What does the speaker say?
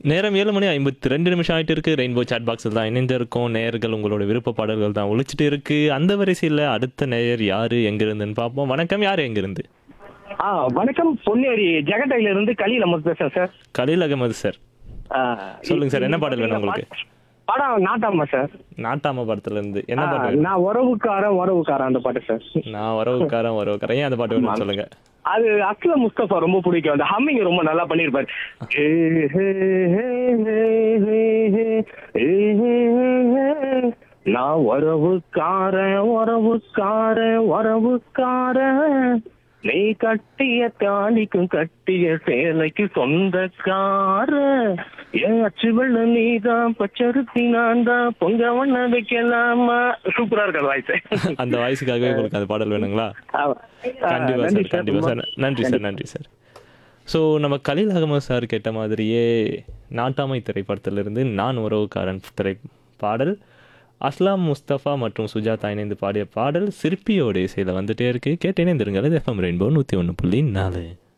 நேரம் ஏழு மணி ஐம்பத்தி ரெண்டு நிமிஷம் ஆயிட்டு இருக்கு ரெயின்போ சாட் பாக்ஸில் தான் இணைந்து இருக்கோம் நேயர்கள் உங்களோட விருப்ப பாடல்கள் தான் ஒழிச்சிட்டு இருக்கு அந்த வரிசையில் அடுத்த நேயர் யாரு எங்கிருந்துன்னு பார்ப்போம் வணக்கம் யார் எங்கிருந்து ஆ வணக்கம் பொன்னேரி ஜெகட்டையில இருந்து கலியில முதல் பேசுறேன் சார் கலீல் அகமது சார் ஆ, சொல்லுங்க சார், என்ன பாடல் வேணும் உங்களுக்கு? படம் நாட்டாமா சார் நாட்டாம படத்துல இருந்து என்ன ஆ, பாட்டு வேணும்? நான் உறவுக்காரன் உறவுக்காரன் அந்த பாட்டு சார் நான் வரவுக்காரன் வரவுக்காரன் ஏன் அந்த பாட்டு வேணும் சொல்லுங்க அது அஸ்லம் முஸ்தபா ரொம்ப பிடிக்கும் அந்த ஹம்மிங் ரொம்ப நல்லா பண்ணிருப்பாரு ஏ, ஹே, ஹே, ஹே, ஹே, ஹே, ஏ, ஹே, ஹே, ஹே. நான் உறவுக்காரன் உறவுக்காரன் உறவுக்காரன் நீ கட்டிய தாலிக்கும் கட்டிய சேலைக்கு சொந்தக்கார என் அச்சு வெள்ள நீதான் பச்சரிசி நான் தான் பொங்க வண்ண வைக்கலாமா சூப்பரா இருக்காது வாய்ஸ் அந்த வயசுக்காகவே உங்களுக்கு அந்த பாடல் வேணுங்களா கண்டிப்பா சார் கண்டிப்பா சார் நன்றி சார் நன்றி சார் ஸோ நம்ம கலீல் அகமது சார் கேட்ட மாதிரியே நாட்டாமை திரைப்படத்திலிருந்து நான் உறவுக்காரன் திரை பாடல் அஸ்லாம் முஸ்தபா மற்றும் சுஜாதா இணைந்து பாடிய பாடல் சிற்பியோட இசையில் வந்துட்டே இருக்கு கேட்டு இணைந்திருங்கள் எஃப்எம் ரெயின்போ நூற்றி ஒன்று புள்ளி நாலு